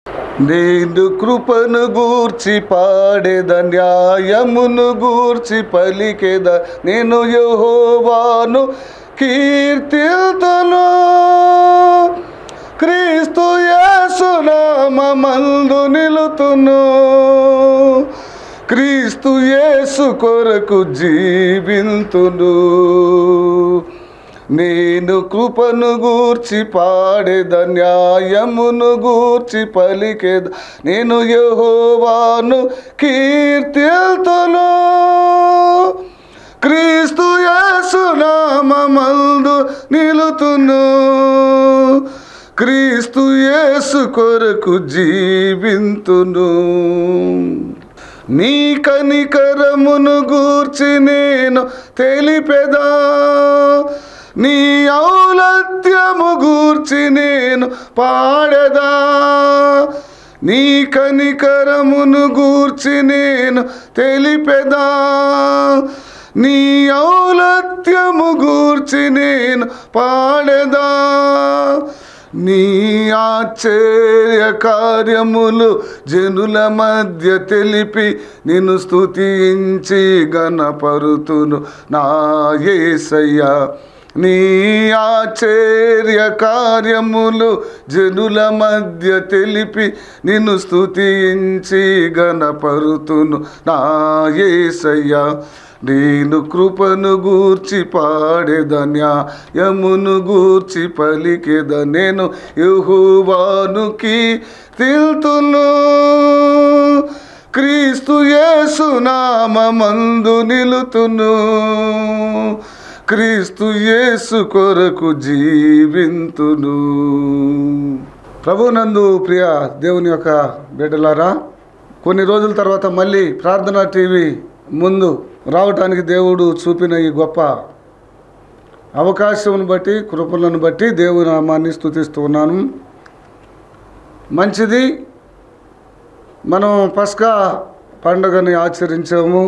నేను కృపను గూర్చి పాడేద న్యాయమును గూర్చి పలికేద నేను యెహోవాను కీర్తిల్తును క్రీస్తు యేసునామందు నిలుతును క్రీస్తు యేసు కొరకు జీవింతును నేను కృపను గూర్చి పాడేద న్యాయమును గూర్చి పలికేద నేను యెహోవాను కీర్తిల్తును క్రీస్తు యేసునామందు నిలుతును క్రీస్తు యేసు కొరకు జీవింతును నీ కనికరమును గూర్చి నేను తెలిపెదా నీ ఔలత్యము గూర్చి నేను పాడెదా నీ కనికరమును గూర్చి నేను తెలిపెదా నీ ఔలత్యము గూర్చి నేను పాడెదా నీ ఆశ్చర్య కార్యములు జనుల మధ్య తెలిపి నిన్ను స్తుతించి గణపరుతును నా యేసయ్యా నీ ఆశ్చర్య కార్యములు జనుల మధ్య తెలిపి నిన్ను స్తుతించి గణపరుతును నా యేసయ్యా నేను కృపను గూర్చి పాడేద న్యాయమును గూర్చి పలికేద నేను యహువానుకి తిల్తును క్రీస్తు యేసు నామందు నిలుతును క్రీస్తు యేసు కొరకు జీవింతును ప్రభునందు ప్రియ దేవుని యొక్క బిడ్డలారా కొన్ని రోజుల తర్వాత మళ్ళీ ప్రార్థనా టీవీ ముందు రావటానికి దేవుడు చూపిన ఈ గొప్ప అవకాశం బట్టి కృపలను బట్టి దేవుని నామాన్ని స్థుతిస్తూ ఉన్నాను మంచిది మనం పస్కా పండుగని ఆచరించాము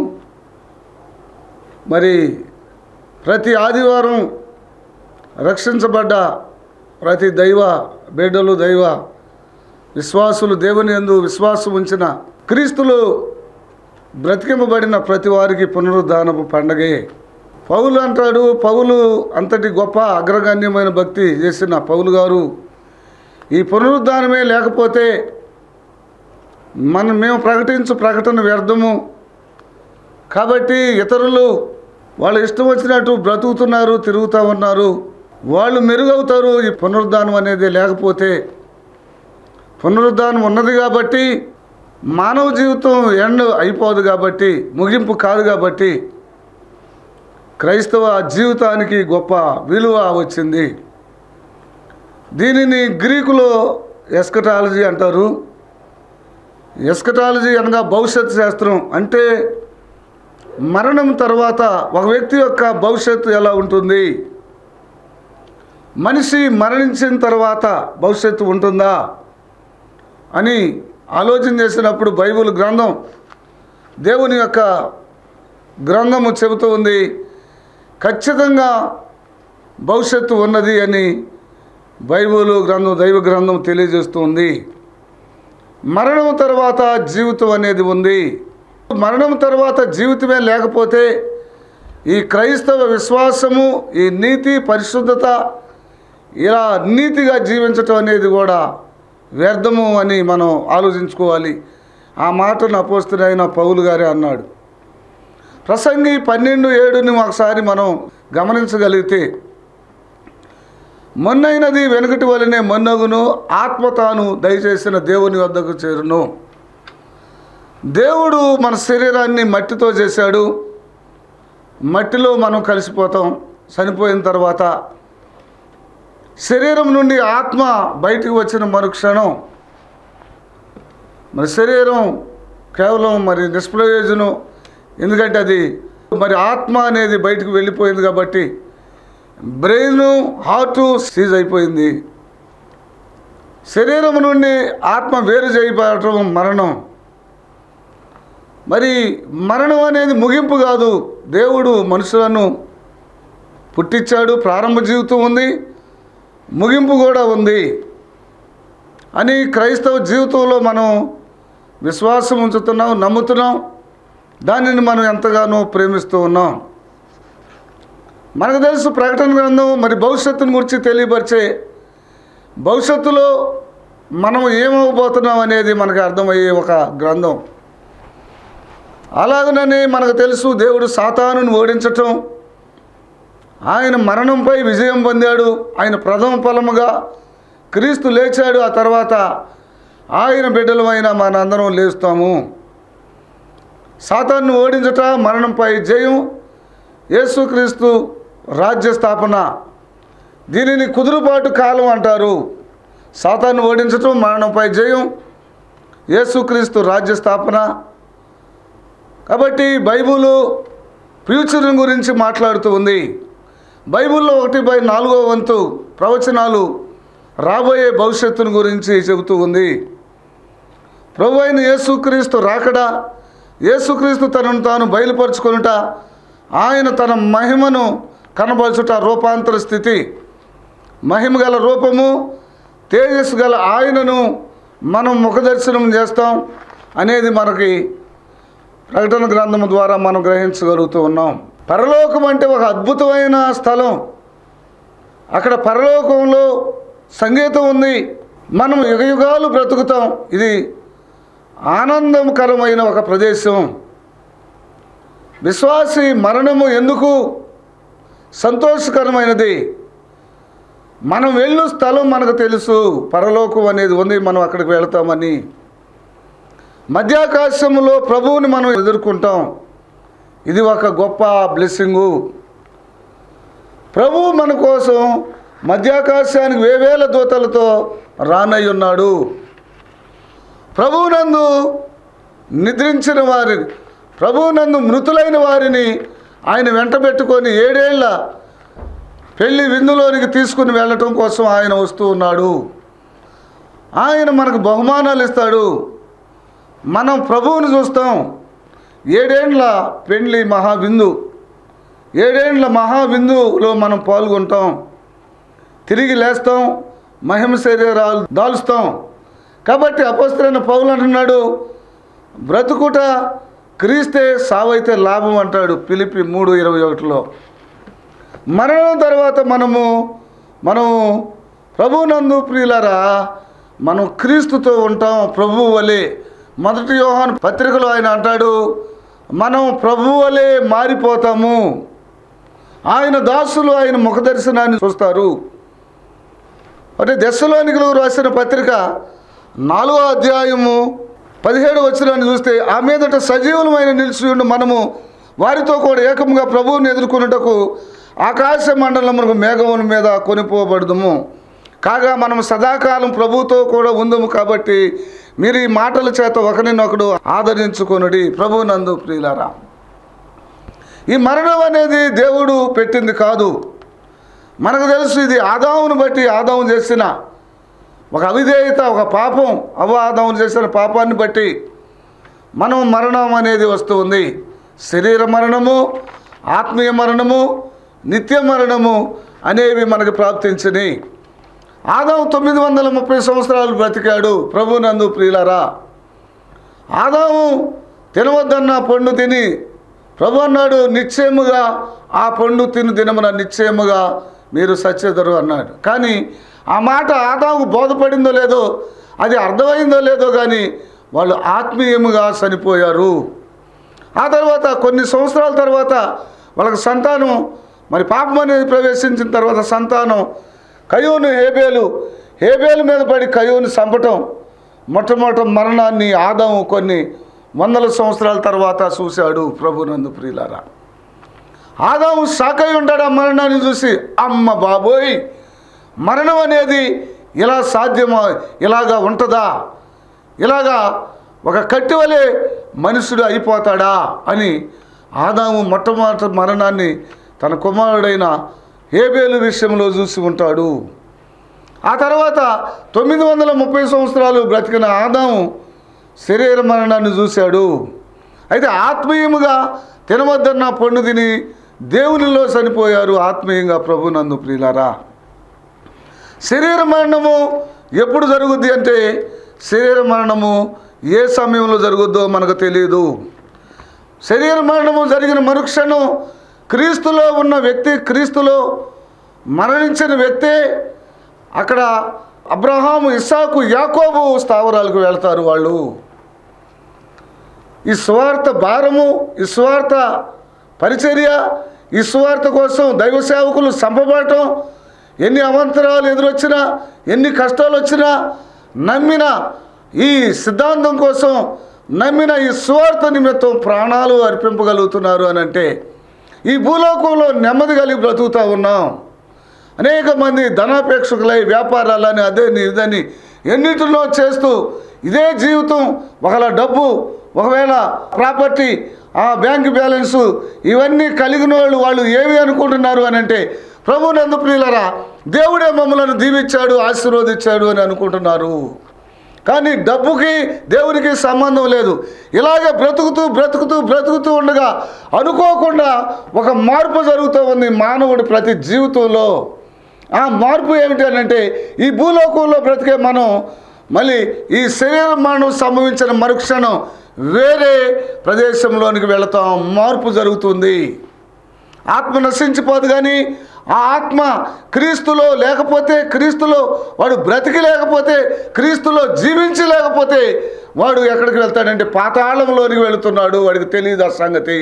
మరి ప్రతి ఆదివారం రక్షించబడ్డ ప్రతి దైవ బిడ్డలు దైవ విశ్వాసులు దేవుని యందు విశ్వాసం ఉంచిన క్రీస్తులు బ్రతికింపబడిన ప్రతి వారికి పునరుద్ధానపు పండగే పౌలు అంటాడు పౌలు అంతటి గొప్ప అగ్రగణ్యమైన భక్తి చేసిన పౌలు గారు ఈ పునరుద్ధానమే లేకపోతే మనం మేము ప్రకటించు ప్రకటన వ్యర్థము కాబట్టి ఇతరులు వాళ్ళు ఇష్టం వచ్చినట్టు బ్రతుకుతున్నారు తిరుగుతూ ఉన్నారు వాళ్ళు మెరుగవుతారు ఈ పునరుద్ధానం అనేది లేకపోతే పునరుద్ధానం ఉన్నది కాబట్టి మానవ జీవితం ఎండ్ అయిపోదు కాబట్టి ముగింపు కాదు కాబట్టి క్రైస్తవ జీవితానికి గొప్ప విలువ వచ్చింది దీనిని గ్రీకులో ఎస్కటాలజీ అంటారు ఎస్కటాలజీ అనగా భవిష్యత్ శాస్త్రం అంటే మరణం తర్వాత ఒక వ్యక్తి యొక్క భవిష్యత్తు ఎలా ఉంటుంది మనిషి మరణించిన తర్వాత భవిష్యత్తు ఉంటుందా అని ఆలోచన చేసినప్పుడు బైబిల్ గ్రంథం దేవుని యొక్క గ్రంథము చెబుతూ ఉంది ఖచ్చితంగా భవిష్యత్తు ఉన్నది అని బైబిల్ గ్రంథం దైవ గ్రంథం తెలియజేస్తుంది మరణం తర్వాత జీవితం అనేది ఉంది మరణం తర్వాత జీవితమే లేకపోతే ఈ క్రైస్తవ విశ్వాసము ఈ నీతి పరిశుద్ధత ఇలా నీతిగా జీవించటం అనేది కూడా వ్యర్థము అని మనం ఆలోచించుకోవాలి ఆ మాటను అపోస్తుడైన పౌలు గారే అన్నాడు ప్రసంగి పన్నెండు ఏడుని ఒకసారి మనం గమనించగలిగితే మొన్నైనది వెనుకటి వలనే మొన్నగును ఆత్మ తాను దయచేసిన దేవుని వద్దకు చేరును దేవుడు మన శరీరాన్ని మట్టితో చేశాడు మట్టిలో మనం కలిసిపోతాం చనిపోయిన తర్వాత శరీరం నుండి ఆత్మ బయటికి వచ్చిన మరుక్షణం మరి శరీరం కేవలం మరి నిష్ప్రయోజనం ఎందుకంటే అది మరి ఆత్మ అనేది బయటకు వెళ్ళిపోయింది కాబట్టి బ్రెయిన్ హార్ట్ సీజ్ అయిపోయింది శరీరం నుండి ఆత్మ వేరు చేయబడటం మరణం మరి మరణం అనేది ముగింపు కాదు దేవుడు మనుషులను పుట్టించాడు ప్రారంభ జీవితం ఉంది ముగింపు కూడా ఉంది అని క్రైస్తవ జీవితంలో మనం విశ్వాసం ఉంచుతున్నాం నమ్ముతున్నాం దానిని మనం ఎంతగానో ప్రేమిస్తూ ఉన్నాం మనకు తెలుసు ప్రకటన గ్రంథం మరి భవిష్యత్తును గురించి తెలియపరిచే భవిష్యత్తులో మనం ఏమవబోతున్నాం అనేది మనకు అర్థమయ్యే ఒక గ్రంథం అలాగనని మనకు తెలుసు దేవుడు సాతానుని ఓడించటం ఆయన మరణంపై విజయం పొందాడు ఆయన ప్రథమ ఫలముగా క్రీస్తు లేచాడు ఆ తర్వాత ఆయన బిడ్డలమైన మనందరం లేస్తాము సాతాన్ని ఓడించట మరణంపై జయం యేసుక్రీస్తు రాజ్య స్థాపన దీనిని కుదురుబాటు కాలం అంటారు సాతాన్ని ఓడించటం మరణంపై జయం యేసుక్రీస్తు రాజ్య స్థాపన కాబట్టి బైబుల్ ఫ్యూచర్ గురించి మాట్లాడుతూ ఉంది బైబిల్లో ఒకటి బై నాలుగో వంతు ప్రవచనాలు రాబోయే భవిష్యత్తును గురించి చెబుతూ ఉంది ప్రభు అయిన యేసుక్రీస్తు రాకడా యేసుక్రీస్తు తనను తాను బయలుపరుచుకొనుట ఆయన తన మహిమను కనబరచుట రూపాంతర స్థితి మహిమ గల రూపము తేజస్సు గల ఆయనను మనం ముఖదర్శనం చేస్తాం అనేది మనకి ప్రకటన గ్రంథం ద్వారా మనం గ్రహించగలుగుతూ ఉన్నాం పరలోకం అంటే ఒక అద్భుతమైన స్థలం అక్కడ పరలోకంలో సంగీతం ఉంది మనం యుగయుగాలు బ్రతుకుతాం ఇది ఆనందకరమైన ఒక ప్రదేశం విశ్వాసి మరణము ఎందుకు సంతోషకరమైనది మనం వెళ్ళు స్థలం మనకు తెలుసు పరలోకం అనేది ఉంది మనం అక్కడికి వెళ్తామని మధ్యాకాశంలో ప్రభువుని మనం ఎదుర్కొంటాం ఇది ఒక గొప్ప బ్లెస్సింగు ప్రభువు మన కోసం మధ్యాకాశానికి వేవేల దూతలతో రానై ఉన్నాడు ప్రభువునందు నిద్రించిన వారిని ప్రభువునందు మృతులైన వారిని ఆయన వెంట పెట్టుకొని ఏడేళ్ల పెళ్లి విందులోనికి తీసుకుని వెళ్ళటం కోసం ఆయన వస్తూ ఉన్నాడు ఆయన మనకు బహుమానాలు ఇస్తాడు మనం ప్రభువుని చూస్తాం ఏడేండ్ల పెండ్లి మహావిందు ఏడేండ్ల మహావిందులో మనం పాల్గొంటాం తిరిగి లేస్తాం మహిమ శరీరాలు దాల్స్తాం కాబట్టి అపస్తులైన పౌలు అంటున్నాడు బ్రతుకుట క్రీస్తే సావైతే లాభం అంటాడు పిలిపి మూడు ఇరవై ఒకటిలో మరణం తర్వాత మనము మనము ప్రభునందు ప్రియులరా మనం క్రీస్తుతో ఉంటాం ప్రభువు వలె మొదటి యోహాను పత్రికలో ఆయన అంటాడు మనం ప్రభువు వలె మారిపోతాము ఆయన దాసులు ఆయన ముఖ దర్శనాన్ని చూస్తారు అంటే దశలోనికలు రాసిన పత్రిక నాలుగో అధ్యాయము పదిహేడు వచ్చినాన్ని చూస్తే ఆ మీదట సజీవులమైన నిలిచి ఉండి మనము వారితో కూడా ఏకంగా ప్రభువుని ఎదుర్కొనుటకు ఆకాశ మండలమునకు మేఘముల మీద కొనిపోబడదుము కాగా మనం సదాకాలం ప్రభువుతో కూడా ఉందము కాబట్టి మీరు ఈ మాటల చేత ఒకరినొకడు ఆదరించుకొనుడి ప్రభువునందు ప్రియులారా ఈ మరణం అనేది దేవుడు పెట్టింది కాదు మనకు తెలుసు ఇది ఆదామును బట్టి ఆదాము చేసిన ఒక అవిధేయత ఒక పాపం అవ ఆదాము చేసిన పాపాన్ని బట్టి మనం మరణం అనేది వస్తూ ఉంది శరీర మరణము ఆత్మీయ మరణము నిత్య మరణము అనేవి మనకు ప్రాప్తించినాయి ఆదాము తొమ్మిది వందల ముప్పై సంవత్సరాలు బ్రతికాడు ప్రభునందు ప్రియులరా ఆదాము తినవద్దన్న పండు తిని ప్రభు అన్నాడు నిశ్చయముగా ఆ పండు తిను దినమున నిశ్చయముగా మీరు సచ్చెదరు అన్నాడు కానీ ఆ మాట ఆదాముకు బోధపడిందో లేదో అది అర్థమైందో లేదో కానీ వాళ్ళు ఆత్మీయముగా చనిపోయారు ఆ తర్వాత కొన్ని సంవత్సరాల తర్వాత వాళ్ళకి సంతానం మరి పాపం అనేది ప్రవేశించిన తర్వాత సంతానం కయోను హేబేలు హేబేలు మీద పడి కయోను చంపటం మొట్టమొదటి మరణాన్ని ఆదాము కొన్ని వందల సంవత్సరాల తర్వాత చూశాడు ప్రభునందు ప్రియులారా ఆదాము షాక్ అయి ఉంటాడు ఆ మరణాన్ని చూసి అమ్మ బాబోయ్ మరణం అనేది ఇలా సాధ్యమా ఇలాగా ఉంటుందా ఇలాగా ఒక కట్టి వలె మనుషుడు అయిపోతాడా అని ఆదాము మొట్టమొదటి మరణాన్ని తన కుమారుడైన హేబేలు విషయంలో చూసి ఉంటాడు ఆ తర్వాత తొమ్మిది వందల ముప్పై సంవత్సరాలు బ్రతికిన ఆదాము శరీర మరణాన్ని చూశాడు అయితే ఆత్మీయముగా తినవద్దన్న పండు తిని దేవునిలో చనిపోయారు ఆత్మీయంగా ప్రభునందు ప్రియులారా శరీర మరణము ఎప్పుడు జరుగుద్ది అంటే శరీర మరణము ఏ సమయంలో జరుగుద్దో మనకు తెలియదు శరీర మరణము జరిగిన మరుక్షణం క్రీస్తులో ఉన్న వ్యక్తి క్రీస్తులో మరణించిన వ్యక్తే అక్కడ అబ్రహాము ఇస్సాకు యాకోబు స్థావరాలకు వెళ్తారు వాళ్ళు ఈ స్వార్థ భారము ఈ స్వార్థ పరిచర్య ఈ స్వార్థ కోసం దైవ సేవకులు సంపబడటం ఎన్ని అవంతరాలు ఎదురొచ్చినా ఎన్ని కష్టాలు వచ్చినా నమ్మిన ఈ సిద్ధాంతం కోసం నమ్మిన ఈ స్వార్థ నిమిత్తం ప్రాణాలు అర్పింపగలుగుతున్నారు అని అంటే ఈ భూలోకంలో నెమ్మది కలిగి బ్రతుకుతూ ఉన్నాం అనేక మంది ధనాపేక్షకులై వ్యాపారాలని అదేని ఇదని ఎన్నిటిలో చేస్తూ ఇదే జీవితం ఒకవేళ డబ్బు ఒకవేళ ప్రాపర్టీ ఆ బ్యాంక్ బ్యాలెన్సు ఇవన్నీ కలిగిన వాళ్ళు వాళ్ళు ఏమి అనుకుంటున్నారు అని అంటే ప్రభు నందు ప్రియులరా దేవుడే మమ్మలను దీవించాడు ఆశీర్వదించాడు అని అనుకుంటున్నారు కానీ డబ్బుకి దేవునికి సంబంధం లేదు ఇలాగే బ్రతుకుతూ బ్రతుకుతూ బ్రతుకుతూ ఉండగా అనుకోకుండా ఒక మార్పు జరుగుతూ ఉంది మానవుడి ప్రతి జీవితంలో ఆ మార్పు ఏమిటి అని అంటే ఈ భూలోకంలో బ్రతికే మనం మళ్ళీ ఈ శరీరం మనం సంభవించిన మరుక్షణం వేరే ప్రదేశంలోనికి వెళతాం మార్పు జరుగుతుంది ఆత్మ నశించిపోదు కానీ ఆ ఆత్మ క్రీస్తులో లేకపోతే క్రీస్తులో వాడు బ్రతికి లేకపోతే క్రీస్తులో జీవించి లేకపోతే వాడు ఎక్కడికి వెళ్తాడంటే పాతాళంలోనికి వెళుతున్నాడు వాడికి తెలియదు ఆ సంగతి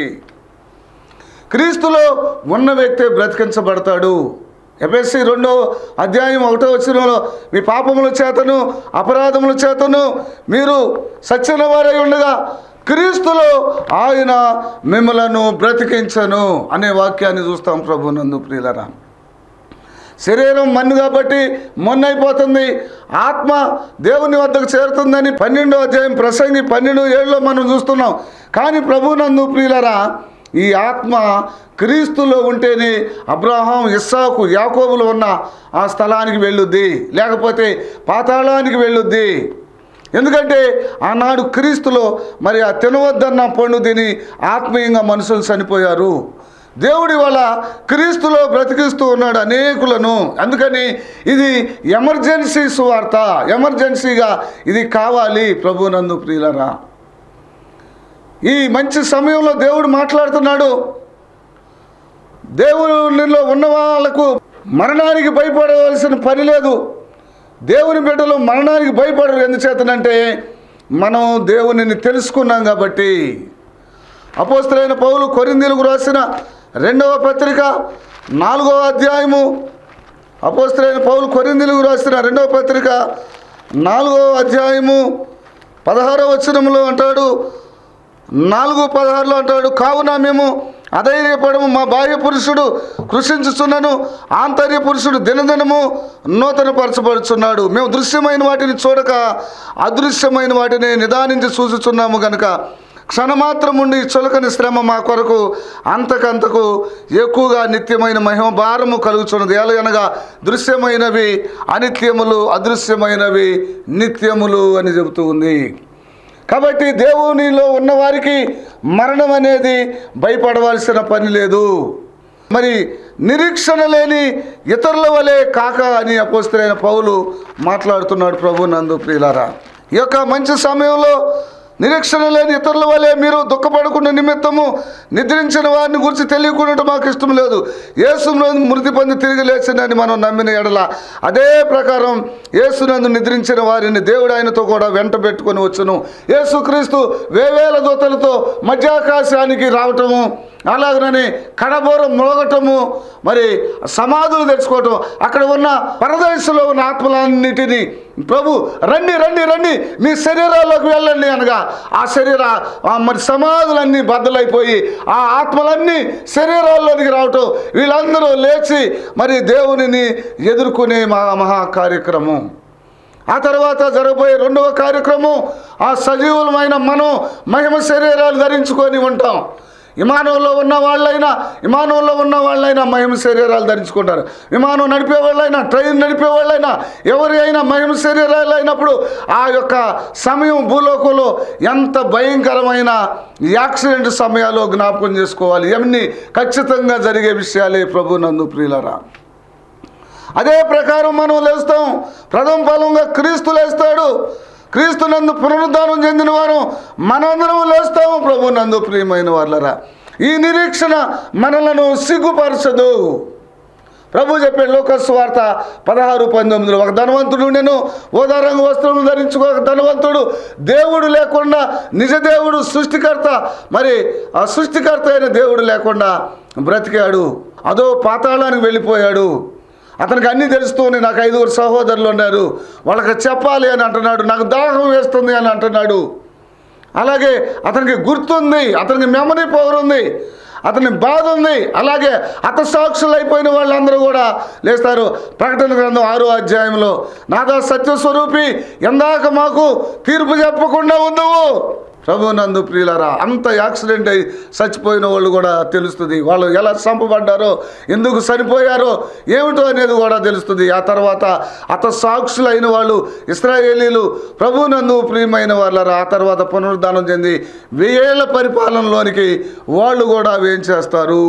క్రీస్తులో ఉన్న వ్యక్తే బ్రతికించబడతాడు ఎఫ్ఎస్సి రెండో అధ్యాయం ఒకటో వచ్చినలో మీ పాపముల చేతను అపరాధముల చేతను మీరు సచ్చిన వారై ఉండగా క్రీస్తులో ఆయన మిమ్మలను బ్రతికించను అనే వాక్యాన్ని చూస్తాం ప్రభు నందు ప్రియులరా శరీరం మన్ను కాబట్టి మొన్నైపోతుంది ఆత్మ దేవుని వద్దకు చేరుతుందని పన్నెండో అధ్యాయం ప్రసంగి పన్నెండు ఏళ్ళలో మనం చూస్తున్నాం కానీ ప్రభునందు ప్రియులరా ఈ ఆత్మ క్రీస్తులో ఉంటేనే అబ్రహాం ఇస్సాకు యాకోబులు ఉన్న ఆ స్థలానికి వెళ్ళుద్ది లేకపోతే పాతాళానికి వెళ్ళుద్ది ఎందుకంటే ఆనాడు క్రీస్తులో మరి ఆ తినవద్దన్న పండు తిని ఆత్మీయంగా మనుషులు చనిపోయారు దేవుడి వల్ల క్రీస్తులో బ్రతికిస్తూ ఉన్నాడు అనేకులను అందుకని ఇది ఎమర్జెన్సీ సువార్త ఎమర్జెన్సీగా ఇది కావాలి ప్రభునందు ప్రియులరా ఈ మంచి సమయంలో దేవుడు మాట్లాడుతున్నాడు దేవునిలో ఉన్న వాళ్ళకు మరణానికి భయపడవలసిన పని లేదు దేవుని బిడ్డలు మరణానికి భయపడరు ఎందుచేతనంటే మనం దేవునిని తెలుసుకున్నాం కాబట్టి అపోస్తులైన పౌలు కొరిందీలకు రాసిన రెండవ పత్రిక నాలుగవ అధ్యాయము అపోస్తులైన పౌలు కొరిందీలకు రాసిన రెండవ పత్రిక నాలుగవ అధ్యాయము పదహారవ వచనంలో అంటాడు నాలుగు పదహారులో అంటాడు కావున మేము అధైర్యపడము మా బాహ్య పురుషుడు కృషించుచున్నను ఆంతర్య పురుషుడు దినదినము నూతనపరచబడుచున్నాడు మేము దృశ్యమైన వాటిని చూడక అదృశ్యమైన వాటిని నిదానించి చూసుచున్నాము గనుక క్షణమాత్రం ఉండి చులకని శ్రమ మా కొరకు అంతకంతకు ఎక్కువగా నిత్యమైన మహిమ భారము కలుగుచున్నది ఎలాగనగా దృశ్యమైనవి అనిత్యములు అదృశ్యమైనవి నిత్యములు అని చెబుతూ ఉంది కాబట్టి దేవునిలో ఉన్నవారికి మరణం అనేది భయపడవలసిన పని లేదు మరి నిరీక్షణ లేని ఇతరుల వలె కాక అని అపోస్తులైన పౌలు మాట్లాడుతున్నాడు ప్రభు నందు ప్రియులారా ఈ యొక్క మంచి సమయంలో నిరీక్షణ లేని ఇతరుల వలె మీరు దుఃఖపడకుండా నిమిత్తము నిద్రించిన వారిని గురించి తెలియకుండా మాకు ఇష్టం లేదు యేసునందు మృతి పొంది తిరిగి లేచిందని మనం నమ్మిన ఎడల అదే ప్రకారం యేసునందు నిద్రించిన వారిని దేవుడు ఆయనతో కూడా వెంట పెట్టుకొని వచ్చును యేసుక్రీస్తు వేవేల దూతలతో మధ్యాకాశానికి రావటము అలాగనే కడబోరం మొలగటము మరి సమాధులు తెచ్చుకోవటం అక్కడ ఉన్న పరదేశంలో ఉన్న ఆత్మలన్నిటినీ ప్రభు రండి రండి రండి మీ శరీరాల్లోకి వెళ్ళండి అనగా ఆ శరీర ఆ మరి సమాధులన్నీ బద్దలైపోయి ఆ ఆత్మలన్నీ శరీరాల్లోనికి రావటం వీళ్ళందరూ లేచి మరి దేవునిని ఎదుర్కొనే మహా మహా కార్యక్రమం ఆ తర్వాత జరగబోయే రెండవ కార్యక్రమం ఆ సజీవులమైన మనం మహిమ శరీరాలు ధరించుకొని ఉంటాం విమానంలో ఉన్న వాళ్ళైనా విమానంలో ఉన్న వాళ్ళైనా మహిమ శరీరాలు ధరించుకుంటారు విమానం నడిపే వాళ్ళైనా ట్రైన్ నడిపే వాళ్ళైనా ఎవరి అయినా మహిమ శరీరాలు అయినప్పుడు ఆ యొక్క సమయం భూలోకంలో ఎంత భయంకరమైన యాక్సిడెంట్ సమయాల్లో జ్ఞాపకం చేసుకోవాలి ఇవన్నీ ఖచ్చితంగా జరిగే విషయాలే ప్రభు నందు ప్రియులరా అదే ప్రకారం మనం లేస్తాం ప్రథమ ఫలంగా క్రీస్తు లేస్తాడు క్రీస్తు నందు పునరుద్ధానం చెందిన వారు మనందరం లేస్తాము ప్రభు నందు ప్రియమైన వాళ్ళరా ఈ నిరీక్షణ మనలను సిగ్గుపరచదు ప్రభు చెప్పే లోకస్ వార్త పదహారు పంతొమ్మిదిలో ఒక ధనవంతుడు నేను ఓదారంగ వస్త్రం ధరించుకో ఒక ధనవంతుడు దేవుడు లేకుండా నిజ దేవుడు సృష్టికర్త మరి ఆ సృష్టికర్త అయిన దేవుడు లేకుండా బ్రతికాడు అదో పాతాళానికి వెళ్ళిపోయాడు అతనికి అన్నీ తెలుస్తూనే నాకు ఐదుగురు సహోదరులు ఉన్నారు వాళ్ళకి చెప్పాలి అని అంటున్నాడు నాకు దాహం వేస్తుంది అని అంటున్నాడు అలాగే అతనికి గుర్తుంది అతనికి మెమరీ పవర్ ఉంది అతని బాధ ఉంది అలాగే హతసాక్షులు అయిపోయిన వాళ్ళందరూ కూడా లేస్తారు ప్రకటన గ్రంథం ఆరో అధ్యాయంలో నాదా సత్యస్వరూపి ఎందాక మాకు తీర్పు చెప్పకుండా ఉన్నావు ప్రభు నందు ప్రియులారా అంత యాక్సిడెంట్ అయి చచ్చిపోయిన వాళ్ళు కూడా తెలుస్తుంది వాళ్ళు ఎలా చంపబడ్డారో ఎందుకు చనిపోయారో ఏమిటో అనేది కూడా తెలుస్తుంది ఆ తర్వాత అత సాక్షులైన వాళ్ళు ఇస్రాయేలీలు ప్రభు నందు ప్రియమైన వాళ్ళరా ఆ తర్వాత పునరుద్ధానం చెంది వెయ్యేళ్ల పరిపాలనలోనికి వాళ్ళు కూడా వేయించేస్తారు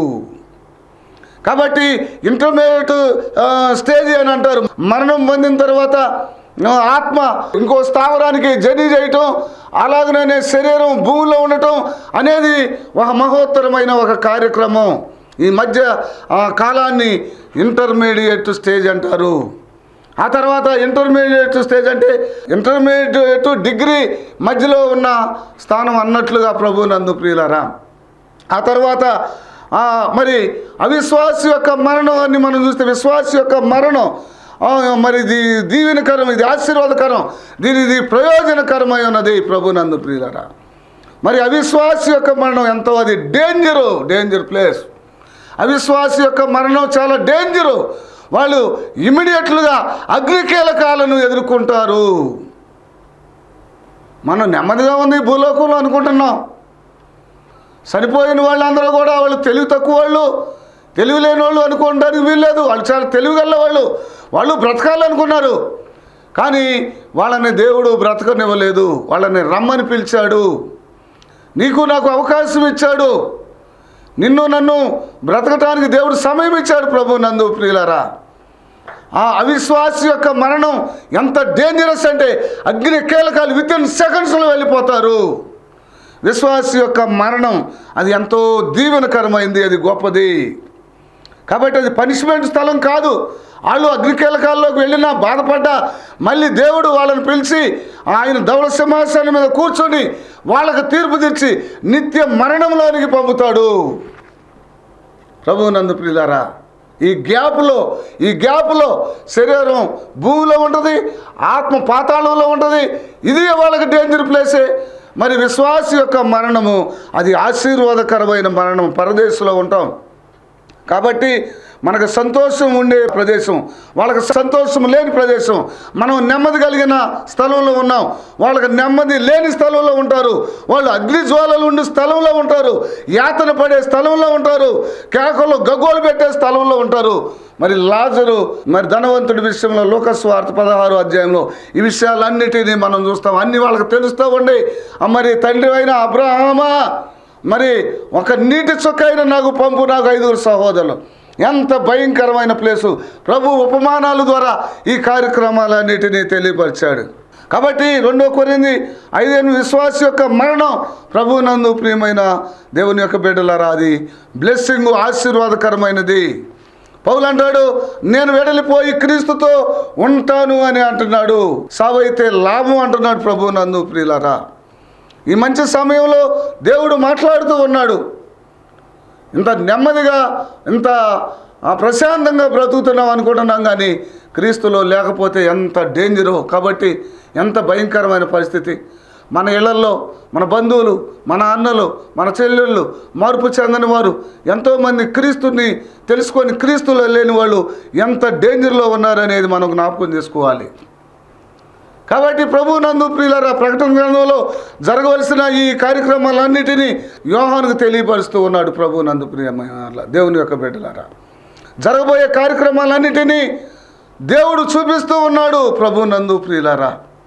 కాబట్టి ఇంటర్మీడియట్ ఆ, స్టేజ్ అని అంటారు మరణం పొందిన తర్వాత ఆ, ఆత్మ ఇంకో స్థావరానికి జర్నీ చేయటం అలాగనే శరీరం భూమిలో ఉండటం అనేది ఒక మహోత్తరమైన ఒక కార్యక్రమం ఈ మధ్య ఆ కాలాన్ని ఇంటర్మీడియట్ స్టేజ్ అంటారు ఆ తర్వాత ఇంటర్మీడియట్ స్టేజ్ అంటే ఇంటర్మీడియట్ డిగ్రీ మధ్యలో ఉన్న స్థానం అన్నట్లుగా ప్రభు నందు ప్రియులారా ఆ తర్వాత ఆ, మరి అవిశ్వాసి యొక్క మరణాన్ని మనం చూస్తే విశ్వాసి యొక్క మరణం ఆ, మరి ఇది దీవెనకరం ఇది ఆశీర్వాదకరం దీని ఇది ప్రయోజనకరమై ఉన్నది ప్రభు నందు ప్రియులరా మరి అవిశ్వాసి యొక్క మరణం ఎంతో అది డేంజరు డేంజర్ ప్లేస్ అవిశ్వాసి యొక్క మరణం చాలా డేంజరు వాళ్ళు ఇమీడియట్లుగా అగ్నికీలకాలను ఎదుర్కొంటారు మనం నెమ్మదిగా ఉంది ఈ భూలోకంలో అనుకుంటున్నాం చనిపోయిన వాళ్ళందరూ కూడా వాళ్ళు తెలివి తక్కువ వాళ్ళు తెలివి లేని వాళ్ళు అనుకోవడానికి వీల్లేదు వాళ్ళు చాలా తెలివిగల వాళ్ళు వాళ్ళు బ్రతకాలనుకున్నారు కానీ వాళ్ళని దేవుడు బ్రతకనివ్వలేదు వాళ్ళని రమ్మని పిలిచాడు నీకు నాకు అవకాశం ఇచ్చాడు నిన్ను నన్ను బ్రతకటానికి దేవుడు సమయం ఇచ్చాడు ప్రభు నందు ప్రియులారా ఆ అవిశ్వాసి యొక్క మరణం ఎంత డేంజరస్ అంటే అగ్ని కీలకాలు విత్ ఇన్ సెకండ్స్లో వెళ్ళిపోతారు విశ్వాసి యొక్క మరణం అది ఎంతో దీవెనకరమైంది అది గొప్పది కాబట్టి అది పనిష్మెంట్ స్థలం కాదు వాళ్ళు అగ్నికీలకాల్లోకి వెళ్ళినా బాధపడ్డా మళ్ళీ దేవుడు వాళ్ళని పిలిచి ఆయన ధవళ సింహాసనం మీద కూర్చొని వాళ్ళకు తీర్పు తెచ్చి నిత్య మరణంలోనికి పంపుతాడు ప్రభు నందు ప్రియులారా ఈ గ్యాప్లో ఈ గ్యాప్లో శరీరం భూమిలో ఉంటుంది ఆత్మ పాతాళంలో ఉంటుంది ఇది వాళ్ళకి డేంజర్ ప్లేసే మరి విశ్వాసి యొక్క మరణము అది ఆశీర్వాదకరమైన మరణం పరదేశంలో ఉంటాం కాబట్టి మనకు సంతోషం ఉండే ప్రదేశం వాళ్ళకి సంతోషం లేని ప్రదేశం మనం నెమ్మది కలిగిన స్థలంలో ఉన్నాం వాళ్ళకి నెమ్మది లేని స్థలంలో ఉంటారు వాళ్ళు అగ్ని జ్వాలలు ఉండే స్థలంలో ఉంటారు యాతన పడే స్థలంలో ఉంటారు కేకలు గగ్గోలు పెట్టే స్థలంలో ఉంటారు మరి లాజరు మరి ధనవంతుడి విషయంలో లోకస్వార్థ పదహారు అధ్యాయంలో ఈ విషయాలన్నిటినీ మనం చూస్తాం అన్ని వాళ్ళకి తెలుస్తూ ఉండి ఆ మరి తండ్రి అయిన అబ్రహామా మరి ఒక నీటి చుక్కైన నాకు పంపు నాకు ఐదుగురు సహోదరులు ఎంత భయంకరమైన ప్లేసు ప్రభు ఉపమానాల ద్వారా ఈ కార్యక్రమాలన్నిటినీ తెలియపరిచాడు కాబట్టి రెండో కొరింది ఐదేను విశ్వాస యొక్క మరణం ప్రభు నందు ప్రియమైన దేవుని యొక్క బిడ్డలారా అది బ్లెస్సింగ్ ఆశీర్వాదకరమైనది పౌలు అంటాడు నేను వెడలిపోయి క్రీస్తుతో ఉంటాను అని అంటున్నాడు సావైతే లాభం అంటున్నాడు ప్రభు నందు ప్రియులారా ఈ మంచి సమయంలో దేవుడు మాట్లాడుతూ ఉన్నాడు ఇంత నెమ్మదిగా ఇంత ఆ, ప్రశాంతంగా బ్రతుకుతున్నాం అనుకుంటున్నాం కానీ క్రీస్తులో లేకపోతే ఎంత డేంజరో కాబట్టి ఎంత భయంకరమైన పరిస్థితి మన ఇళ్లల్లో మన బంధువులు మన అన్నలు మన చెల్లెళ్ళు మార్పు చెందని వారు ఎంతోమంది క్రీస్తుని తెలుసుకొని క్రీస్తులో లేని వాళ్ళు ఎంత డేంజర్లో ఉన్నారనేది మనం జ్ఞాపకం చేసుకోవాలి కాబట్టి ప్రభు నందు ప్రియులరా ప్రకటన గ్రంథంలో జరగవలసిన ఈ కార్యక్రమాలన్నిటినీ యోహానుకు తెలియపరుస్తూ ఉన్నాడు ప్రభు నందు ప్రియమైన దేవుని యొక్క బిడ్డలారా జరగబోయే కార్యక్రమాలన్నిటినీ దేవుడు చూపిస్తూ ఉన్నాడు ప్రభు నందు ప్రియులారా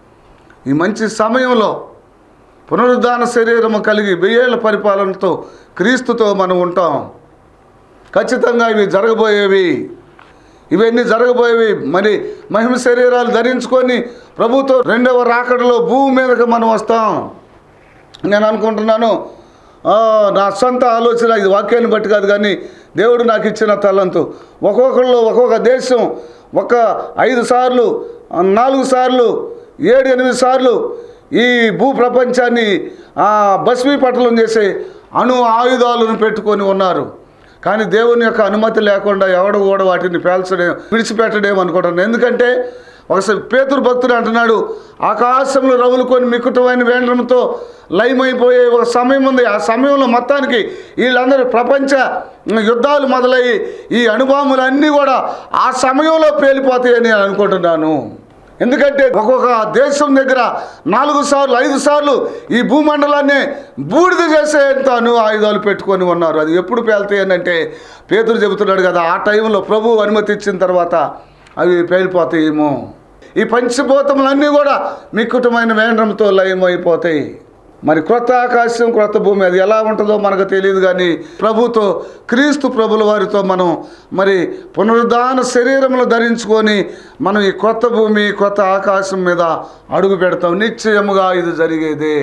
ఈ మంచి సమయంలో పునరుద్ధాన శరీరము కలిగి వెయ్యేళ్ల పరిపాలనతో క్రీస్తుతో మనం ఉంటాం ఖచ్చితంగా ఇవి జరగబోయేవి ఇవన్నీ జరగబోయేవి మరి మహిమ శరీరాలు ధరించుకొని ప్రభుతో రెండవ రాకడలో భూమి మీదకి మనం వస్తాం నేను అనుకుంటున్నాను ఆ, నా సొంత ఆలోచన ఇది వాక్యాన్ని బట్టి కాదు కానీ దేవుడు నాకు ఇచ్చిన తలంతు ఒక్కొక్కళ్ళు ఒక్కొక్క దేశం ఒక ఐదు సార్లు ఆ, నాలుగు సార్లు ఏడు ఎనిమిది సార్లు ఈ భూ ప్రపంచాన్ని ఆ, భస్మీపటలం చేసే అణు ఆయుధాలను పెట్టుకొని ఉన్నారు కానీ దేవుని యొక్క అనుమతి లేకుండా ఎవడు కూడా వాటిని పేల్చడే విడిచిపెట్టడేమో అనుకుంటాను ఎందుకంటే ఒకసారి పేతురు భక్తుడు అంటున్నాడు ఆకాశంలో రవులుకొని మిక్కుటమైన వేండ్రంతో లయమైపోయే ఒక సమయం ఉంది ఆ సమయంలో మొత్తానికి వీళ్ళందరూ ప్రపంచ యుద్ధాలు మొదలయ్యి ఈ అణుబాంబులన్నీ కూడా ఆ సమయంలో పేలిపోతాయని నేను అనుకుంటున్నాను ఎందుకంటే ఒక్కొక్క దేశం దగ్గర నాలుగు సార్లు ఐదు సార్లు ఈ భూమండలాన్ని బూడిద చేసేంతాను ఆయుధాలు పెట్టుకొని ఉన్నారు అది ఎప్పుడు పేలుతాయి అని అంటే పేతురు చెబుతున్నాడు కదా ఆ టైంలో ప్రభు అనుమతి ఇచ్చిన తర్వాత అవి పేలిపోతాయేమో ఈ పంచభూతములన్నీ కూడా మిక్కుటమైన వేండ్రంతో లయమైపోతాయి మరి క్రొత్త ఆకాశం క్రొత్త భూమి అది ఎలా ఉంటుందో మనకు తెలియదు కానీ ప్రభుతో క్రీస్తు ప్రభుల వారితో మనం మరి పునరుద్ధాన శరీరములు ధరించుకొని మనం ఈ కొత్త భూమి కొత్త ఆకాశం మీద అడుగు పెడతాం నిశ్చయముగా ఇది జరిగేదే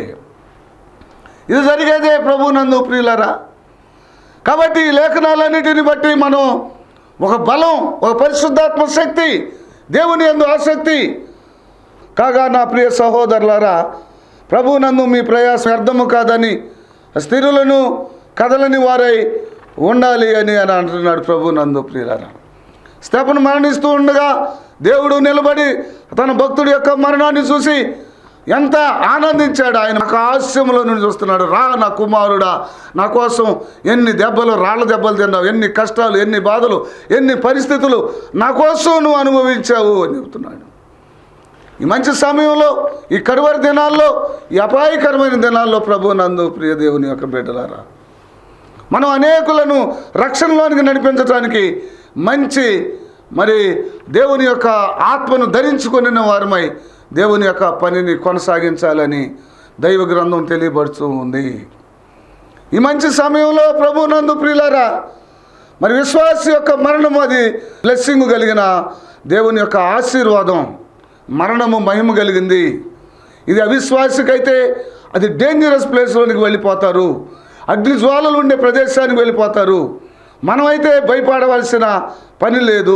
ఇది జరిగేదే ప్రభు నందు ప్రియులరా కాబట్టి ఈ లేఖనాలన్నిటిని బట్టి మనం ఒక బలం ఒక పరిశుద్ధాత్మ శక్తి దేవుని ఎందు ఆసక్తి కాగా నా ప్రియ సహోదరులారా ప్రభు నందు మీ ప్రయాసం వ్యర్థము కాదని స్థిరులను కదలని వారై ఉండాలి అని అని అంటున్నాడు ప్రభు నందు ప్రియులారా స్తెపను మరణిస్తూ ఉండగా దేవుడు నిలబడి తన భక్తుడి యొక్క మరణాన్ని చూసి ఎంత ఆనందించాడు ఆయన ఆకాశంలో నుండి చూస్తున్నాడు రా నా కుమారుడా నా కోసం ఎన్ని దెబ్బలు రాళ్ళ దెబ్బలు తిన్నావు ఎన్ని కష్టాలు ఎన్ని బాధలు ఎన్ని పరిస్థితులు నా కోసం నువ్వు అనుభవించావు అని చెబుతున్నాడు ఈ మంచి సమయంలో ఈ కరువరి దినాల్లో ఈ అపాయకరమైన దినాల్లో ప్రభు నందు ప్రియ దేవుని యొక్క బిడ్డలారా మనం అనేకులను రక్షణలోనికి నడిపించడానికి మంచి మరి దేవుని యొక్క ఆత్మను ధరించుకుని వారమై దేవుని యొక్క పనిని కొనసాగించాలని దైవ గ్రంథం తెలియబడుతూ ఉంది ఈ మంచి సమయంలో ప్రభు నందు ప్రియులారా మరి విశ్వాస యొక్క మరణం అది బ్లెస్సింగ్ కలిగిన దేవుని యొక్క ఆశీర్వాదం మరణము మహిమ కలిగింది ఇది అవిశ్వాసికైతే అది డేంజరస్ ప్లేస్లోనికి వెళ్ళిపోతారు అగ్ని జ్వాలలు ఉండే ప్రదేశానికి వెళ్ళిపోతారు మనమైతే భయపడవలసిన పని లేదు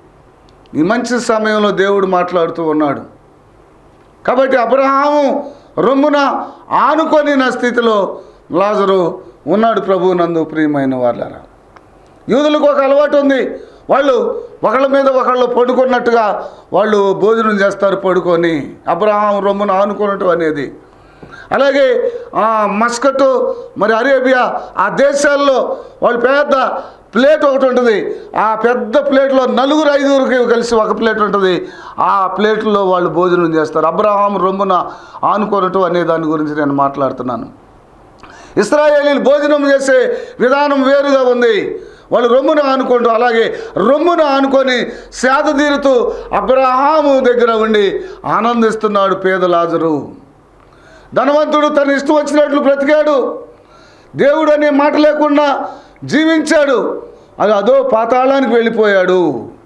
ఈ మంచి సమయంలో దేవుడు మాట్లాడుతూ ఉన్నాడు కాబట్టి అబ్రహాము రొమ్మున ఆనుకొని నా స్థితిలో లాజరు ఉన్నాడు ప్రభు నందు ప్రియమైన వాళ్ళరా యూదులకు ఒక అలవాటు ఉంది వాళ్ళు ఒకళ్ళ మీద ఒకళ్ళు పడుకున్నట్టుగా వాళ్ళు భోజనం చేస్తారు పడుకొని అబ్రహాం రొమ్మున ఆనుకున్నట్టు అనేది అలాగే ఆ, మస్కట్ మరి అరేబియా ఆ దేశాల్లో వాళ్ళు పెద్ద ప్లేట్ ఒకటి ఉంటుంది ఆ పెద్ద ప్లేట్లో నలుగురు ఐదుగురికి కలిసి ఒక ప్లేట్ ఉంటుంది ఆ ప్లేట్లో వాళ్ళు భోజనం చేస్తారు అబ్రహాం రొమ్మున ఆనుకోనటం అనే దాని గురించి నేను మాట్లాడుతున్నాను ఇస్రాయేలీలు భోజనం చేసే విధానం వేరుగా ఉంది వాళ్ళు రొమ్మును ఆనుకుంటూ అలాగే రొమ్మును ఆనుకొని సేద తీరుతూ అబ్రహాము దగ్గర ఉండి ఆనందిస్తున్నాడు పేద లాజరు ధనవంతుడు తన ఇష్టం వచ్చినట్లు బ్రతికాడు దేవుడు అనే మాట లేకుండా జీవించాడు అది అదో పాతాళానికి వెళ్ళిపోయాడు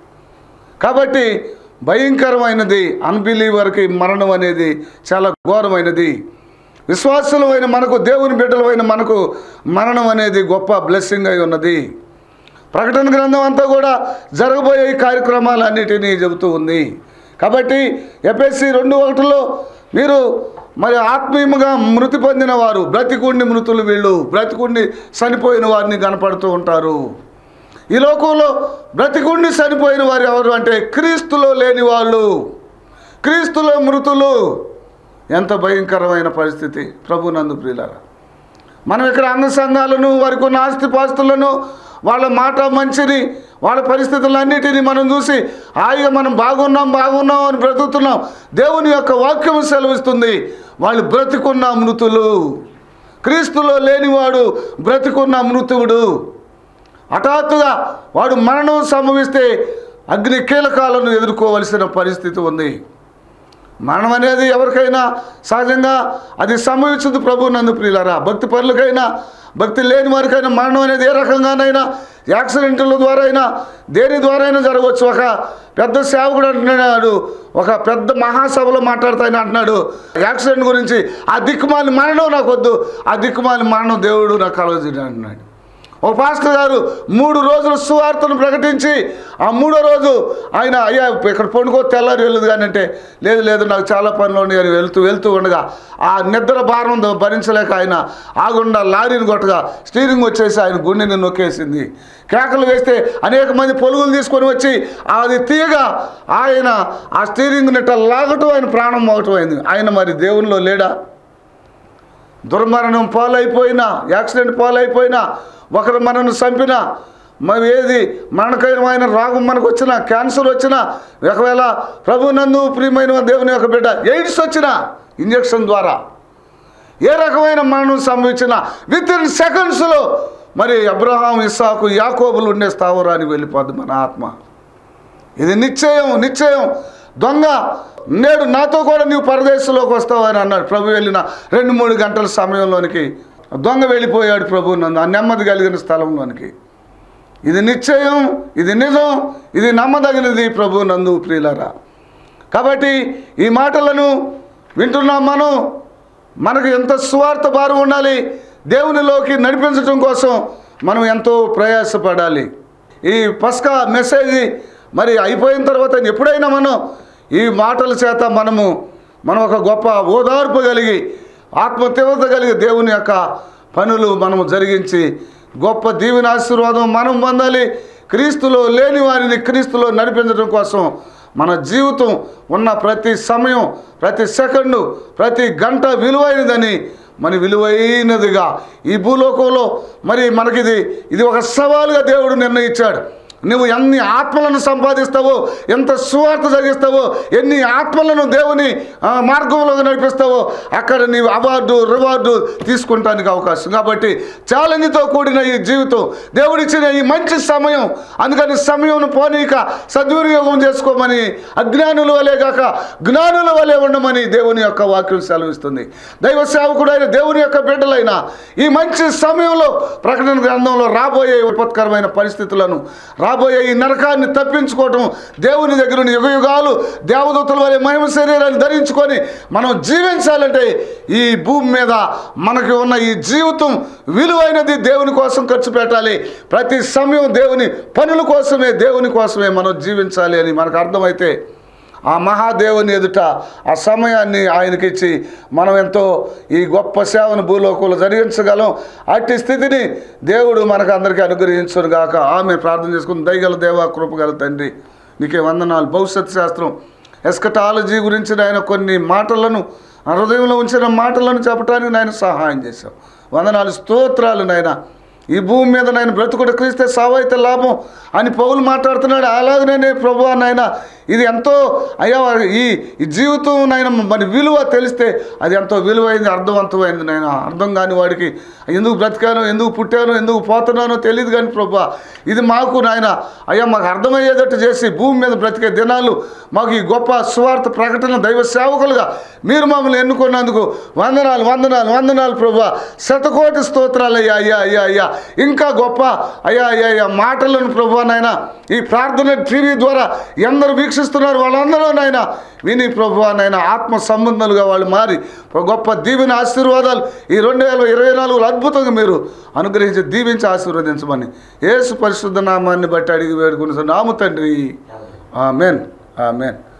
కాబట్టి భయంకరమైనది అన్బిలీవర్కి మరణం అనేది చాలా ఘోరమైనది విశ్వాసులమైన మనకు దేవుని బిడ్డలమైన మనకు మరణం అనేది గొప్ప బ్లెస్సింగ్ అయి ఉన్నది ప్రకటన గ్రంథం అంతా కూడా జరగబోయే ఈ కార్యక్రమాలన్నిటినీ చెబుతూ ఉంది కాబట్టి ఎపిఎస్సి రెండు ఒకటిలో మీరు మరి ఆత్మీయముగా మృతి పొందిన వారు బ్రతికుండి మృతులు వీళ్ళు బ్రతికుండి చనిపోయిన వారిని కనపడుతూ ఉంటారు ఈ లోకంలో బ్రతికుండి చనిపోయిన వారు ఎవరు అంటే క్రీస్తులో లేని వాళ్ళు క్రీస్తులో మృతులు ఎంత భయంకరమైన పరిస్థితి ప్రభు నందు ప్రియులారా మనం ఇక్కడ అన్న సంఘాలను వారికి ఉన్న ఆస్తిపాస్తులను వాళ్ళ మాట మంచిని వాళ్ళ పరిస్థితులన్నిటినీ మనం చూసి హాయిగా మనం బాగున్నాం బాగున్నాం అని బ్రతుకుతున్నాం దేవుని యొక్క వాక్యం సెలవిస్తుంది వాళ్ళు బ్రతికున్న మృతులు క్రీస్తులో లేనివాడు బ్రతికున్న మృతువుడు హఠాత్తుగా వాడు మరణం సంభవిస్తే అగ్ని కీలకాలను ఎదుర్కోవలసిన పరిస్థితి ఉంది మరణం అనేది ఎవరికైనా సహజంగా అది సంభవించదు ప్రభు నందు ప్రియులరా భక్తి పరులకైనా భక్తి లేని వారికైనా మరణం అనేది ఏ రకంగానైనా యాక్సిడెంట్ల ద్వారా అయినా దేని ద్వారా అయినా జరగవచ్చు ఒక పెద్ద సేవకుడు అంటున్నాడు ఒక పెద్ద మహాసభలో మాట్లాడుతా ఆయన అంటున్నాడు యాక్సిడెంట్ గురించి ఆ దిక్కుమాలి మరణం నాకు వద్దు ఆ దిక్కుమాలి మరణం దేవుడు నాకు కలవజేయడం అంటున్నాడు ఓ పాస్టర్ గారు మూడు రోజులు సువార్తను ప్రకటించి ఆ మూడో రోజు ఆయన అయ్యా ఇక్కడ పండుకో తెల్లారి వెళ్ళదు కానీ అంటే లేదు లేదు నాకు చాలా పనులు ఉన్నాయి అని వెళ్తూ వెళ్తూ ఉండగా ఆ నిద్ర భారం భరించలేక ఆయన ఆగుండా లారీని కొట్టగా స్టీరింగ్ వచ్చేసి ఆయన గుండెని నొక్కేసింది కేకలు వేస్తే అనేక మంది పొలుగులు తీసుకొని వచ్చి అది తీయగా ఆయన ఆ స్టీరింగ్ నెట్ట లాగటం ఆయన ప్రాణం మోగటం అయింది ఆయన మరి దేవునిలో లేడా దుర్మరణం పాలైపోయినా యాక్సిడెంట్ పాలైపోయినా ఒకరు మనను చంపినా మరి ఏది మరణకరమైన రోగం మనకు వచ్చినా క్యాన్సర్ వచ్చినా ఒకవేళ ప్రభు నందు ప్రియమైన దేవుని యొక్క బిడ్డ ఎయిడ్స్ వచ్చినా ఇంజక్షన్ ద్వారా ఏ రకమైన మరణం సంభవించినా విత్ ఇన్ సెకండ్స్లో మరి అబ్రహాం ఇస్సాకు యాకోబులు ఉండే స్థావరానికి వెళ్ళిపోద్ది మన ఆత్మ ఇది నిశ్చయం నిశ్చయం దొంగ నేడు నాతో కూడా నీవు పరదేశంలోకి వస్తావు అని అన్నాడు ప్రభు వెళ్ళిన రెండు మూడు గంటల సమయంలోనికి దొంగ వెళ్ళిపోయాడు ప్రభు నందు ఆ నెమ్మది కలిగిన స్థలంలోనికి ఇది నిశ్చయం ఇది నిజం ఇది నమ్మదగినది ప్రభు నందు ప్రియులరా కాబట్టి ఈ మాటలను వింటున్నాం మనం మనకు ఎంత స్వార్థ భారం ఉండాలి దేవునిలోకి నడిపించడం కోసం మనం ఎంతో ప్రయాసపడాలి ఈ పస్కా మెసేజ్ మరి అయిపోయిన తర్వాత ఎప్పుడైనా మనం ఈ మాటల చేత మనము మనం ఒక గొప్ప ఓదార్పు కలిగి ఆత్మ తీవ్రత కలిగి దేవుని యొక్క పనులు మనము జరిగించి గొప్ప దీవెన ఆశీర్వాదం మనం పొందాలి క్రీస్తులో లేని వారిని క్రీస్తులో నడిపించడం కోసం మన జీవితం ఉన్న ప్రతి సమయం ప్రతి సెకండు ప్రతి గంట విలువైనదని మన విలువైనదిగా ఈ భూలోకంలో మరి మనకిది ఇది ఒక సవాలుగా దేవుడు నిర్ణయించాడు నువ్వు ఎన్ని ఆత్మలను సంపాదిస్తావో ఎంత సువార్త జరిగిస్తావో ఎన్ని ఆత్మలను దేవుని ఆ, మార్గంలోకి నడిపిస్తావో అక్కడ నీవు అవార్డు రివార్డు తీసుకుంటానికి అవకాశం కాబట్టి ఛాలెంజ్తో కూడిన ఈ జీవితం దేవుడిచ్చిన ఈ మంచి సమయం అందుకని సమయం పోనీక సద్వినియోగం చేసుకోమని అజ్ఞానుల వలె కాక జ్ఞానుల వలె ఉండమని దేవుని యొక్క వాక్యం సెలవిస్తుంది దైవ సేవకుడైన దేవుని యొక్క బిడ్డలైన ఈ మంచి సమయంలో ప్రకటన గ్రంథంలో రాబోయే విపత్కరమైన పరిస్థితులను రాబోయే ఈ నరకాన్ని తప్పించుకోవటం దేవుని దగ్గర ఉన్న యుగ యుగాలు దేవదూతల వలె మహిమ శరీరాన్ని ధరించుకొని మనం జీవించాలంటే ఈ భూమి మీద మనకి ఉన్న ఈ జీవితం విలువైనది దేవుని కోసం ఖర్చు పెట్టాలి ప్రతి సమయం దేవుని పనుల కోసమే దేవుని కోసమే మనం జీవించాలి అని మనకు అర్థమైతే ఆ మహాదేవుని ఎదుట ఆ సమయాన్ని ఆయనకిచ్చి మనం ఎంతో ఈ గొప్ప సేవను భూలోకంలో జరిగించగలం అట్టి స్థితిని దేవుడు మనకు అందరికీ అనుగ్రహించును గాక ఆమె ప్రార్థన చేసుకుని దయగల దేవ కృపగల తండ్రి నీకే వందనాలు భవిష్యత్ శాస్త్రం ఎస్కటాలజీ గురించి ఆయన కొన్ని మాటలను ఆ హృదయంలో ఉంచిన మాటలను చెప్పడానికి నాయన సహాయం చేశావు వందనాలు స్తోత్రాలు నాయన ఈ భూమి మీద నేను బ్రతుకుడు క్రీస్తే సావైతే లాభం అని పౌలు మాట్లాడుతున్నాడు అలాగనే ప్రభు నాయన ఇది ఎంతో అయ్యా ఈ ఈ జీవితం నాయన మరి విలువ తెలిస్తే అది ఎంతో విలువైంది అర్థవంతమైంది నాయన అర్థం కాని వాడికి ఎందుకు బ్రతికాను ఎందుకు పుట్టాను ఎందుకు పోతున్నానో తెలియదు కానీ ప్రభు ఇది మాకు నాయన అయ్యా మాకు అర్థమయ్యేటట్టు చేసి భూమి మీద బ్రతికే దినాలు మాకు ఈ గొప్ప సువార్త ప్రకటన దైవ సేవకులుగా మీరు మమ్మల్ని ఎన్నుకున్నందుకు వందనాలు వందనాలు వందనాలు ప్రభు శతకోటి స్తోత్రాలు అయ్యా అయ్యా అయ్యా అయ్యా ఇంకా గొప్ప అయ్యా అయ్యా అయ్యా మాటలను ప్రభు నాయన ఈ ప్రార్థన టీవీ ద్వారా ఎందరు వీక్షిస్తున్నారు వాళ్ళందరూ నాయన విని ప్రభు నాయన ఆత్మ సంబంధాలుగా వాళ్ళు మారి ఒక గొప్ప దీవెన ఆశీర్వాదాలు ఈ రెండు వేల ఇరవై నాలుగులో అద్భుతంగా మీరు అనుగ్రహించి దీవించి ఆశీర్వదించమని యేసు పరిశుద్ధ నామాన్ని బట్టి అడిగి వేడుకుని నాము తండ్రి ఆమెన్ ఆమెన్